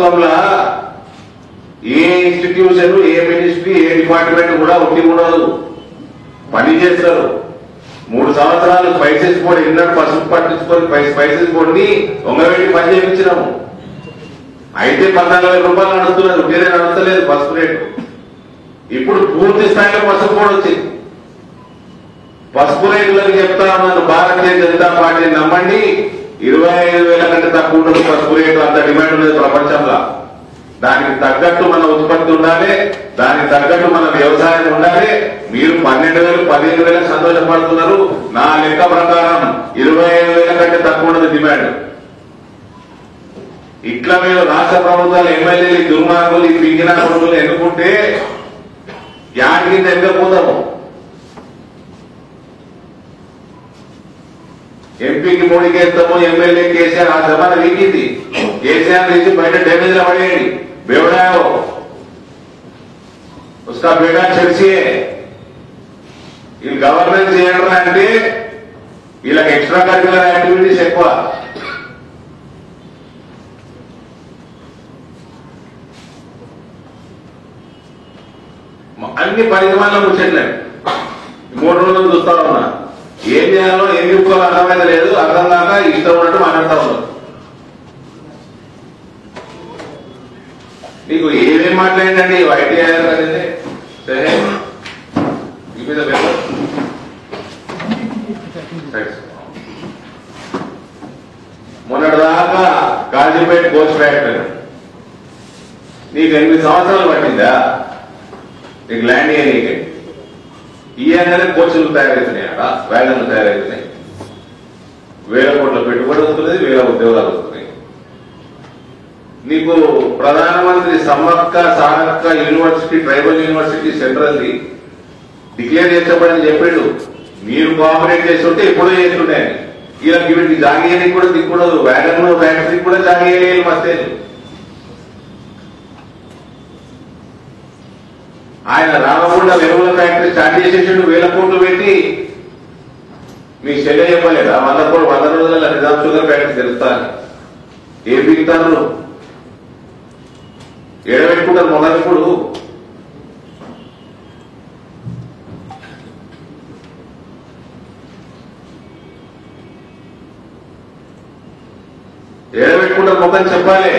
ప్రభుత్వంలో ఏ ఇన్స్టిట్యూషన్ ఏ మినిస్ట్రీ ఏ డిపార్ట్మెంట్ కూడా ఉట్టి ఉండదు పని చేస్తారు మూడు సంవత్సరాలు స్పైసెస్ బోర్డు ఎన్నడూ పసుపు పట్టించుకొని పై- స్పైసెస్ బోర్డుని ఒంగవేటి పని చేయించినాము అయితే పద్నాలుగు వేల రూపాయలు నడుస్తున్నారు వేరే నడుస్తలేదు పసుపు రేటు ఇప్పుడు పూర్తి స్థాయిలో పసుపు బోర్డు వచ్చింది పసుపు రేట్లకు చెప్తా ఉన్నాను భారతీయ జనతా పార్టీ నమ్మండి ఇరవై ఐదు వేల కంటే తక్కువ ఉండదు పసుపు రేటు అంత డిమాండ్ ఉన్నది ప్రపంచంలో దానికి తగ్గట్టు మన ఉత్పత్తి ఉండాలి దానికి తగ్గట్టు మన వ్యవసాయం ఉండాలి మీరు పన్నెండు వేలు పదిహేను వేలకు సంతోషపడుతున్నారు నా లెక్క ప్రకారం ఇరవై ఐదు వేల కంటే తక్కువ ఉండదు డిమాండ్ ఇట్లా మీరు రాష్ట్ర ప్రభుత్వాలు ఎమ్మెల్యేలు ఈ దుర్మార్గులు ఈ పింగిన కొడుకులు ఎన్నుకుంటే యాడికి తెగ్గపోదాము ఎంపీకి మోడీకి వేస్తాము ఎమ్మెల్యే కేసీఆర్ ఆ జమాన వీకింది కేసీఆర్ తీసి బయట డ్యామేజ్ లో పడేయండి బేవడాయో उसका बेटा చర్చియే వీళ్ళు గవర్నెన్స్ చేయడం అంటే వీళ్ళకి ఎక్స్ట్రా కరికులర్ యాక్టివిటీస్ ఎక్కువ అన్ని పరిమాణాలు ముచ్చట్లే మూడు రోజులు చూస్తా ఉన్నా ఏం చేయాలో ఏం చెప్పుకోవాలో అర్థమైతే లేదు అర్థం కాక ఇష్టం ఉన్నట్టు మాట్లాడుతా ఉన్నారు మీకు ఏమేం మాట్లాడిందండి వైటీ అయ్యారు కదండి సరే Give me the paper. Thanks. మొన్నటిదాకా కాజీపేట కోచ్ ఫ్యాక్టరీ నీకు ఎనిమిది సంవత్సరాలు పట్టిందా నీకు ల్యాండ్ నీకు ఇవన్నీ కోచ్లు తయారవుతున్నాయి అక్కడ వ్యాగన్లు తయారవుతున్నాయి వేల కోట్ల పెట్టుబడి వస్తున్నది వేల ఉద్యోగాలు వస్తున్నాయి నీకు ప్రధానమంత్రి Sammakka Sarakka university tribal university సెంట్రల్ది డిక్లేర్ చేసేపడని చెప్పిండు మీరు కోఆపరేట్ చేస్తుంటే ఎప్పుడో చేస్తుండే అని ఇలా వీటికి జాగేయడానికి కూడా దిక్కుడదు వ్యాగన్ ఫ్యాక్టరీ కూడా జాగేయాలి మస్తేలు ఆయన రామగుండ వెలుగుల ఫ్యాక్టరీ స్టార్ట్ చేసేసిండు వేల కోట్లు పెట్టి మీ చెల్లె చెప్పలేదా వంద కోట్లు వంద రోజుల నిజాం షుగర్ ఫ్యాక్టరీ తెలుస్తా అని ఏం బిగుతాను ఎడబెట్టుకుంటారు మొదలప్పుడు ఎడబెట్టుకుంటారు మొత్తం చెప్పాలి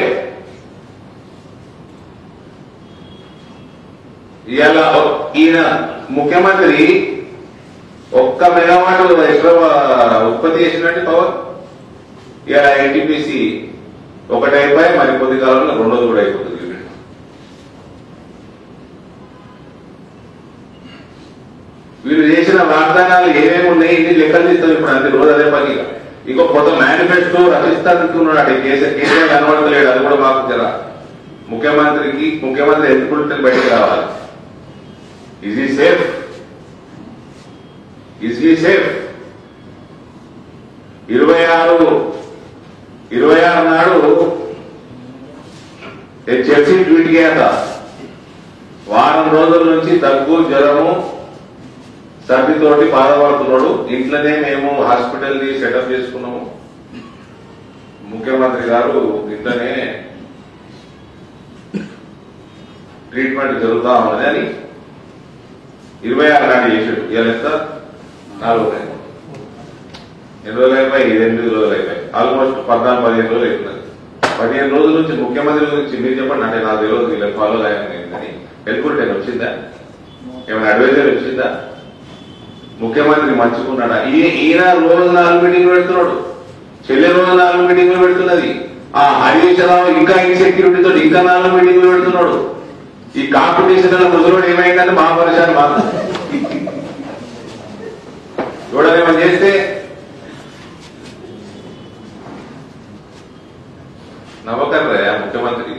ఇవాళ ఈయన ముఖ్యమంత్రి ఒక్క మెగావాట్ ఎక్కువ ఉత్పత్తి చేసినట్టు పవర్ ఇవాళ ఎన్టీపీసీ ఒకటి అయిపోయి మరి కొద్ది కాలంలో రెండోది కూడా అయిపోతుంది వీళ్ళు చేసిన వాగ్దానాలు ఏమేమి ఉన్నాయి ఇన్ని లెక్కలు తీస్తాం ఇప్పుడు అంతే రోజు అదే పని ఇంకో కొత్త మేనిఫెస్టో రచిస్తానుకున్నాడు అటు కేసీఆర్ కేసీఆర్ కనబడతలేడు అది కూడా మాకు జర ముఖ్యమంత్రికి ముఖ్యమంత్రి ఎందుకుంటే బయటకు రావాలి ఇజ్ ఈ సేఫ్ ఇజ్ ఈ సేఫ్ ఇరవై ఆరు ఇరవై ఆరు నాడు చర్చి ట్వీట్ చేత వారం రోజుల నుంచి దగ్గు జ్వరము సర్దితోటి బాధపడుతున్నాడు ఇంట్లోనే మేము హాస్పిటల్ ని సెటప్ చేసుకున్నాము ముఖ్యమంత్రి గారు ఇంట్లోనే ట్రీట్మెంట్ జరుగుతా ఉన్నది అని ఇరవై ఆరు నాటి చేసాడు ఇవాళ ఎంత నాలుగు ఉన్నాయి. ఎన్ని రోజులు అయిపోయి ఎనిమిది రోజులు అయిపోయి ఆల్మోస్ట్ పద్నాలుగు పదిహేను రోజులు అవుతున్నది పదిహేను రోజుల నుంచి ముఖ్యమంత్రి గురించి మీరు చెప్పండి అంటే నాకు తెలియదు వీళ్ళకి ఫాలో అయ్యాను హెల్ప్ టెన్ వచ్చిందా ఏమైనా అడ్వైజర్ వచ్చిందా ముఖ్యమంత్రి మంచుకున్నాడా ఈ- ఈయన రోజు నాలుగు మీటింగ్లు పెడుతున్నాడు చెల్లె రోజు నాలుగు మీటింగ్లు పెడుతున్నది ఆ హరీష్ రావు ఇంకా ఇన్సెక్యూరిటీతో ఇంకా నాలుగు మీటింగ్లు పెడుతున్నాడు ఈ కాంపిటీషన్ లో ముసలోడు ఏమైందని మా పరిశాన్ మాకు చూడలేమని చేస్తే నవ్వకర్రా ముఖ్యమంత్రి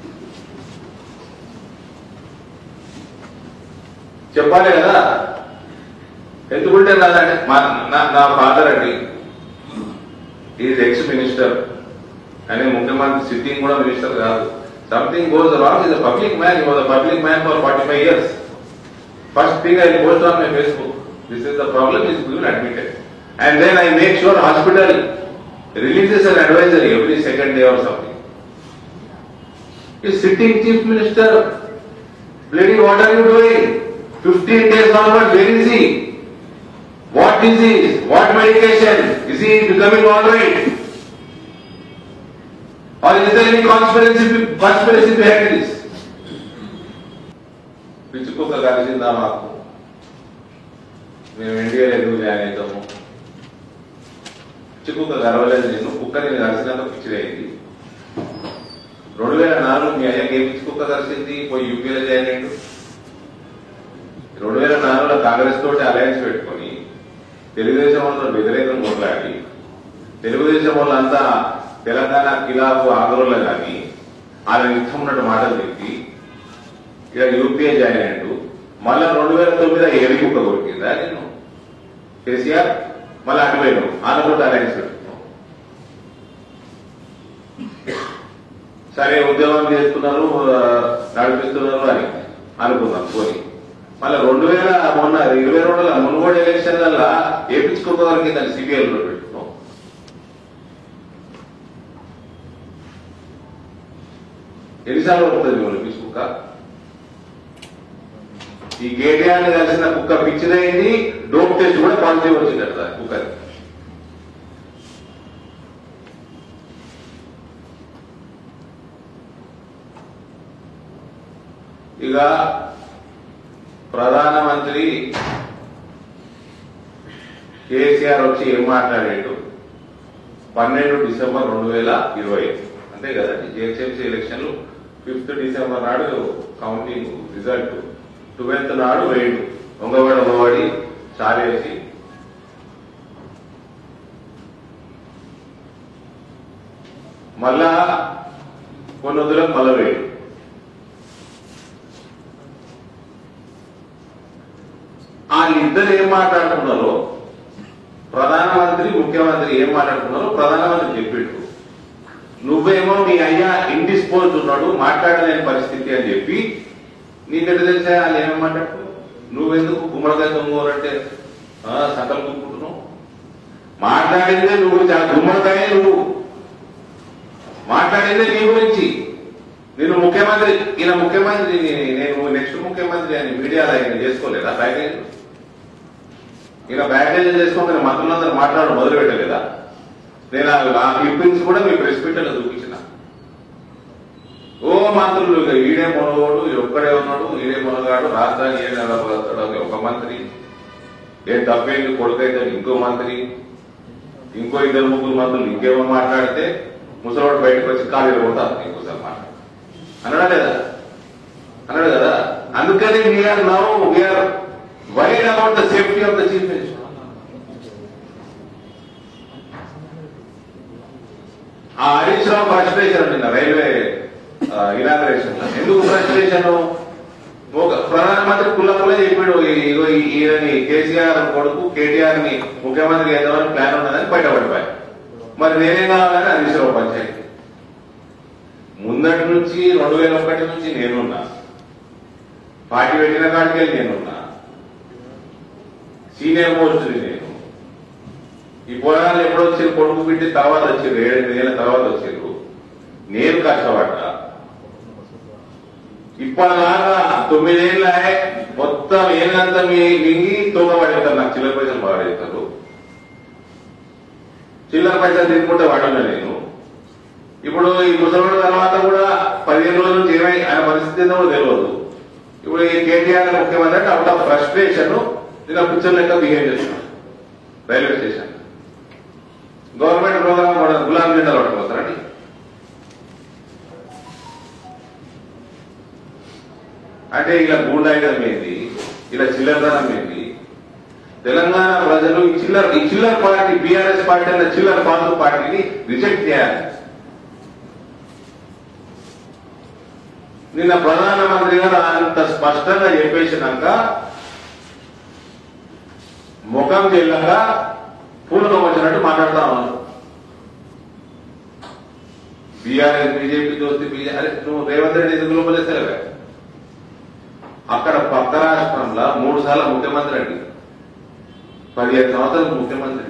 చెప్పాలి కదా ఎందుకుంటే రాదండి మా నా- నా ఫాదర్ అండి ఈజ్ ఎక్స్ మినిస్టర్ కానీ ముఖ్యమంత్రి సిట్టింగ్ కూడా మినిస్టర్ కాదు something goes wrong is public man he was public man for forty five years first thing I post on my Facebook this is the problem is given admitted and then I make sure hospital releases an advisory every second day or something he sitting chief minister Lady, what are you doing? 15 days onward, where is he? What disease? What medication? Is he becoming all right? Or is there any conspiracy, conspiracy behind this? పిచ్చుకుక్క కలిసిందా మాకు మేము ఇండియాలో ఎందుకు join అవుతాము పిచ్చుకుక్క గర్వలేదు నేను కుక్క నేను కలిసినాక పిచ్చిదైంది రెండు వేల నాలుగు మీ అయ్యకి ఏ పిచ్చుకుక్క కలిసింది పోయి యూపీలో జాయిన్ అయ్యిండు రెండు వేల నాలుగులో కాంగ్రెస్ తోటి అలయన్స్ పెట్టుకొని తెలుగుదేశం వాళ్ళతో వ్యతిరేకం కొట్లాడి తెలుగుదేశం వాళ్ళంతా తెలంగాణ కిలాపు ఆందోళన కానీ ఆయన ఇష్టం ఉన్నట్టు మాటలు చెప్పి ఇక యూపీఏ జాయిన్ అయ్యాడు మళ్ళా రెండు వేల తొమ్మిది ఏవి కుక్క కొరికిందా నేను కేసీఆర్ మళ్ళీ అటు పోయినావు ఆంధ్రప్రదేశ్ అలయన్స్ పెట్టుకున్నావు సరే ఉద్యోగం చేస్తున్నారు ఆ, నడిపిస్తున్నారు అని అనుకున్నాం పోనీ మళ్ళీ రెండు వేల మొన్న ఇరవై రెండుల మునుగోడు ఎలక్షన్ల ఏపించుకోవడానికి దాన్ని సిబిఐ లో పెట్టుకున్నాం ఎన్నిసార్లు వస్తుంది మిమ్మల్ని పిచ్చి కుక్క ఈ కేటీఆర్ కలిసిన కుక్క పిచ్చిదైంది డోప్ టెస్ట్ కూడా పాజిటివ్ వచ్చిందట దాని కుక్కది ఇక ప్రధానమంత్రి కేసీఆర్ వచ్చి ఏం మాట్లాడాడు పన్నెండు డిసెంబర్ రెండు వేల ఇరవై అంతే కదా జిహెచ్ఎంసీ ఎలక్షన్లు ఫిఫ్త్ డిసెంబర్ నాడు కౌంటింగ్ రిజల్ట్ ట్వెల్త్ నాడు వేయండు దొంగవాడి దొంగవాడి చాలేసి మళ్ళా కొన్ని వద్దులకు మళ్ళా వేయండు వాళ్ళిద్దరు ఏం మాట్లాడుకున్నారో ప్రధానమంత్రి ముఖ్యమంత్రి ఏం మాట్లాడుకున్నారో ప్రధానమంత్రి చెప్పిండు నువ్వేమో మీ అయ్యా ఇండిస్పోజ్ ఉన్నాడు మాట్లాడలేని పరిస్థితి అని చెప్పి నీకెట తెలిసా వాళ్ళు ఏమేమి మాట్లాడు నువ్వెందుకు గుమ్మడికాయ దొంగోరంటే సంకల్ కుట్టుకుంటున్నావు మాట్లాడిందే నువ్వు చాలా గుమ్మడికాయ నువ్వు మాట్లాడిందే నీ గురించి నేను ముఖ్యమంత్రి ఈయన ముఖ్యమంత్రి నేను నెక్స్ట్ ముఖ్యమంత్రి అని మీడియాలో ఆయన చేసుకోలేదా ప్యాకేజ్ ఈయన ప్యాకేజ్ చేసుకోగానే మంత్రులందరూ మాట్లాడడం మొదలు పెట్టలేదా నేను ఆ- ఆ క్లిప్పింగ్స్ కూడా మీ ప్రెస్ మీట్లో చూపించిన ఓ మంత్రులు ఇక ఈడే మొనగోడు ఒక్కడే ఉన్నాడు ఈడే మొనగాడు రాష్ట్రాన్ని ఏ నడపగలుగుతాడు అని ఒక మంత్రి ఏ తప్పేంటి కొడుకైతే ఇంకో మంత్రి ఇంకో ఇద్దరు ముగ్గురు మంత్రులు ఇంకేమో మాట్లాడితే ముసలోడు బయటకు వచ్చి ఖాళీ కొడతారు ఇంకోసారి మాట్లాడు అన్నాడా లేదా అన్నాడు కదా అందుకని we are now we are worried about the safety of the chief minister ఆ హరీష్ రావు ఫ్రస్ట్రేషన్ నిన్న రైల్వే ఇనాగ్రేషన్ ఎందుకు ఫ్రస్ట్రేషన్ ఒక ప్రధానమంత్రి కుల్ల కుల్ల చెప్పాడు ఈ- ఇగో ఈ- ఈయనని కేసీఆర్ కొడుకు కేటీఆర్ ని ముఖ్యమంత్రి చేద్దామని ప్లాన్ ఉన్నదని బయటపడిపోయాయి మరి నేనేం కావాలని హరీష్ రావు పంచాయతీ ముందటి నుంచి రెండు వేల ఒకటి నుంచి నేనున్నా పార్టీ పెట్టిన కాడికి వెళ్ళి నేనున్నా సీనియర్ మోస్ట్ నేను ఈ పోరాలు ఎప్పుడు వచ్చారు కొడుకు బిడ్డ తర్వాత వచ్చారు ఏడెనిమిది ఏళ్ళ తర్వాత వచ్చారు నేను కష్టపడ్డా ఇప్పటిదాకా తొమ్మిదేళ్ళ మొత్తం ఏళ్ళంతా మీ మింగి తూక పడేస్తారు నాకు చిల్లర పైసలు పడేస్తారు చిల్లర పైసలు తీసుకుంటే వాడన్నా నేను ఇప్పుడు ఈ ముసలి తర్వాత కూడా పదిహేను రోజుల నుంచి ఏమై ఆయన పరిస్థితి ఏందో కూడా తెలియదు ఇప్పుడు ఈ కేటీఆర్ ముఖ్యమంత్రి అంటే అవుట్ ఆఫ్ ఫ్రస్ట్రేషన్ నేను పిక్చర్ లెక్క బిహేవ్ చేస్తున్నాను రైల్వే స్టేషన్ గవర్నమెంట్ ప్రోగ్రామ్ కూడా గులాబీ జెండాలు పట్టుకొస్తారండి అంటే ఇలా గూండాయిడం ఏంది ఇలా చిల్లరదనం ఏంది తెలంగాణ ప్రజలు ఈ చిల్లర ఈ చిల్లర పార్టీ బీఆర్ఎస్ పార్టీ అన్న చిల్లర పార్టీ పార్టీని రిజెక్ట్ చేయాలి నిన్న ప్రధానమంత్రి గారు అంత స్పష్టంగా చెప్పేసినాక ముఖం చెల్లక పూలకం వచ్చినట్టు మాట్లాడుతా ఉన్నారు బీఆర్ఎస్ బీజేపీ దోస్తి బీజే అరే నువ్వు రేవంత్ రెడ్డి ఎందుకు లోపలేస్తావే అక్కడ పక్క రాష్ట్రంలో మూడు సార్లు ముఖ్యమంత్రి అండి పదిహేను సంవత్సరాలు ముఖ్యమంత్రి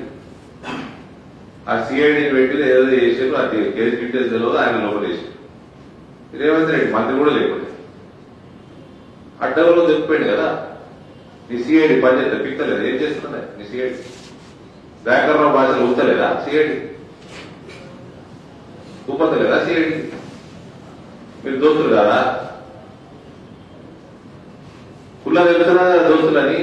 ఆ సిఐడిని పెట్టి ఏదో చేసారు అది కేసు డీటెయిల్స్ తెలియదు ఆయన లోపలేసారు రేవంత్ రెడ్డి మంత్రి కూడా లేకుండా అడ్డవలో దొరికిపోయింది కదా నీ సిఐడి పనిచేస్తా పిక్కలేదు ఏం చేస్తున్నా నీ సిఐడి వ్యాకరణ భాషలు ఊతలేదా సిఐడి ఊపతలేదా సిఐడి మీరు దోస్తులు కాదా కుల్ల తెలుస్తున్నా దోస్తులని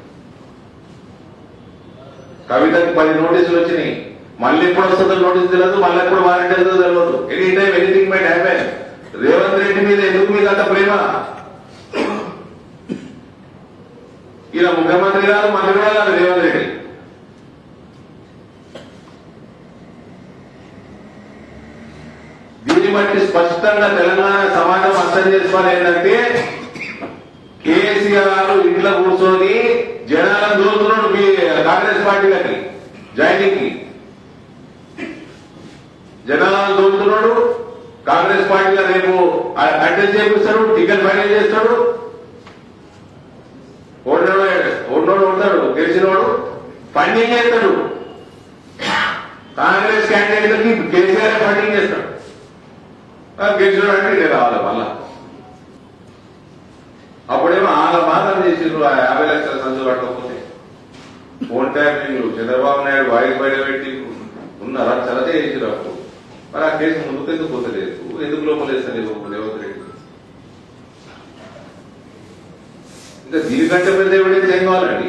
కవితకి పది నోటీసులు వచ్చినాయి మళ్ళీ ఎప్పుడు వస్తుందో నోటీస్ తెలియదు మళ్ళీ ఎప్పుడు వారంటీ వెళ్తుందో తెలియదు any time anything might happen Revanth Reddy మీద ఎందుకు మీకు అంత ప్రేమ ఈయన ముఖ్యమంత్రి కాదు మంత్రి కూడా కాదు రేవంత్ రెడ్డి దీన్ని బట్టి స్పష్టంగా తెలంగాణ సమాజం అర్థం చేసుకోవాలి ఏంటంటే కేసీఆర్ ఇంట్లో కూర్చొని జనాలను దోచుతున్నాడు మీ కాంగ్రెస్ పార్టీలకి జాయినింగ్ కి జనాలను దోచుతున్నాడు కాంగ్రెస్ పార్టీలో రేపు అటెండ్ చేపిస్తాడు టికెట్ ఫైనల్ చేస్తాడు ఓడినోడు ఓడినోడు ఉంటాడు గెలిచినోడు ఫండింగ్ చేస్తాడు కాంగ్రెస్ క్యాండిడేట్లకి కేసీఆర్ ఫండింగ్ చేస్తాడు ఆ గెలిచినోడు అంటే ఇదే రావాలి మళ్ళా అప్పుడేమో ఆల మాత్రం చేసిండ్రు ఆ యాభై లక్షల సంచులు పట్టకపోతే ఫోన్ ట్యాపింగ్లు చంద్రబాబు నాయుడు వాయిస్ బయట పెట్టి ఉన్నారా చలతే చేసిరు అప్పుడు మరి ఆ కేసు ముందుకు ఎందుకు పోతలేదు ఎందుకు లోపలేస్తలేదు రేవంత్ రెడ్డి ఇంకా దీనికంటే పెద్ద ఎవిడెన్స్ ఏం కావాలండి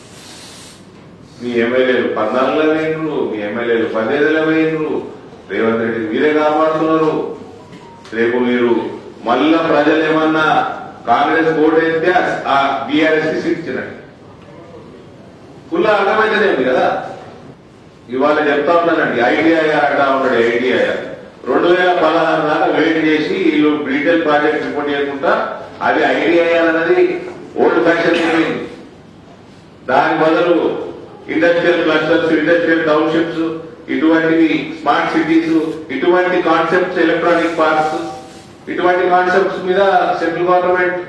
మీ ఎమ్మెల్యేలు పద్నాలుగులో వేయండ్రు మీ ఎమ్మెల్యేలు పదిహేనులో వేయండ్రు రేవంత్ రెడ్డి మీరే కాపాడుతున్నారు రేపు మీరు మళ్ళా ప్రజలు ఏమన్నా కాంగ్రెస్ ఓటు వేస్తే ఆ బీఆర్ఎస్ కి సీట్ ఇచ్చినట్టు ఫుల్ అర్థమైతేనే కదా ఇవాళ చెప్తా ఉన్నానండి ఐడిఐ అంటా ఉన్నాడు ఐడిఐ రెండు వేల పదహారు దాకా వెయిట్ చేసి వీళ్ళు రీటైల్ ప్రాజెక్ట్ రిపోర్ట్ చేయకుండా అది ఐడిఐ అన్నది ఓల్డ్ ఫ్యాషన్ అయిపోయింది దాని బదులు ఇండస్ట్రియల్ క్లస్టర్స్ ఇండస్ట్రియల్ టౌన్షిప్స్ ఇటువంటివి స్మార్ట్ సిటీస్ ఇటువంటి కాన్సెప్ట్స్ ఎలక్ట్రానిక్ పార్క్స్ ఇటువంటి కాన్సెప్ట్స్ మీద సెంట్రల్ గవర్నమెంట్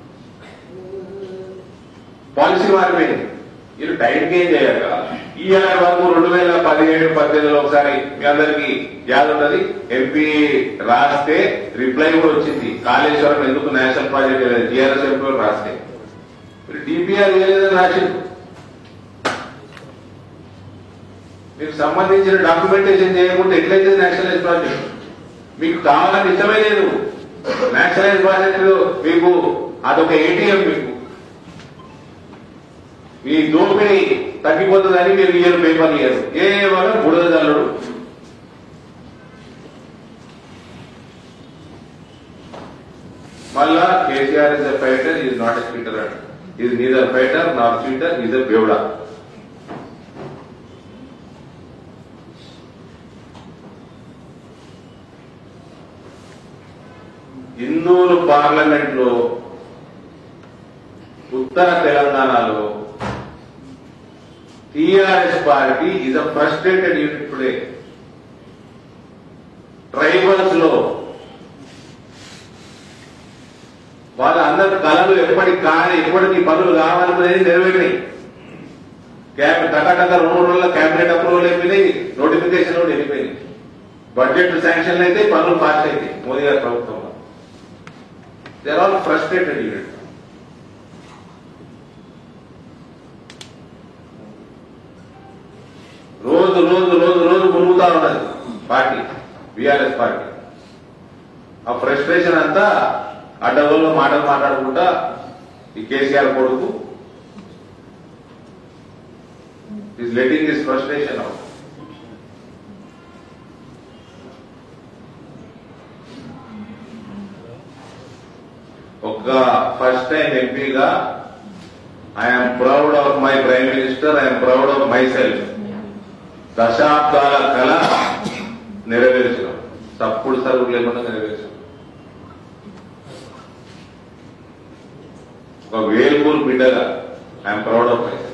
పాలసీ మారిపోయింది వీళ్ళు టైం ఏం చేయక ఈ ఏడాది వరకు రెండు వేల పదిహేడు పద్దెనిమిదిలో ఒకసారి మీ అందరికి యాద ఉన్నది ఎంపీ రాస్తే రిప్లై కూడా వచ్చింది కాళేశ్వరం ఎందుకు నేషనల్ ప్రాజెక్ట్ లేదు టీఆర్ఎస్ ఎంపీ రాస్తే డిపిఆర్ ఏలేదని రాసింది మీకు సంబంధించిన డాక్యుమెంటేషన్ చేయకుండా ఎట్లయితే నేషనలైజ్ ప్రాజెక్ట్ మీకు కావాలని ఇష్టమే లేదు నేషనలైజ్ ప్రాజెక్ట్ మీకు అదొక ఏటీఎం మీకు మీ దోపిడీ తగ్గిపోతుందని మీరు ఇయ్యరు పేపర్లు ఇయ్యరు ఏ వల్ల బుడద జల్లుడు మళ్ళా KCR is a fighter is not a speaker and is neither fighter not speaker is a బేవడా హిందూలు పార్లమెంట్ లో ఉత్తర తెలంగాణలో TRS party is a frustrated unit today tribals లో వాళ్ళ అందరి కళలు ఎప్పటికి కానీ ఎప్పటికి పనులు కావాలనేది నెరవేరినాయి క్యాబ్ టకాటక రెండు రోజుల క్యాబినెట్ అప్రూవల్ అయిపోయినాయి నోటిఫికేషన్ కూడా వెళ్ళిపోయినాయి బడ్జెట్ శాంక్షన్ అయితే పనులు పాస్ అయితే మోదీ గారి ప్రభుత్వంలో they are all frustrated unit రోజు రోజు రోజు రోజు మునుగుతా ఉన్నది పార్టీ బీఆర్ఎస్ పార్టీ ఆ ఫ్రస్ట్రేషన్ అంతా అడ్డగోల్లో మాటలు మాట్లాడుకుంటా ఈ కేసీఆర్ కొడుకు is letting this frustration out ఒక ఫస్ట్ టైం ఎంపీగా I'm proud of my prime minister I'm proud of myself దశాబ్దాల కళ నెరవేర్చడం తప్పుడు సరుకు లేకుండా నెరవేర్చడం ఒక వేల్పూర్ బిడ్డగా ఐఎమ్ ప్రౌడ్ ఆఫ్ మై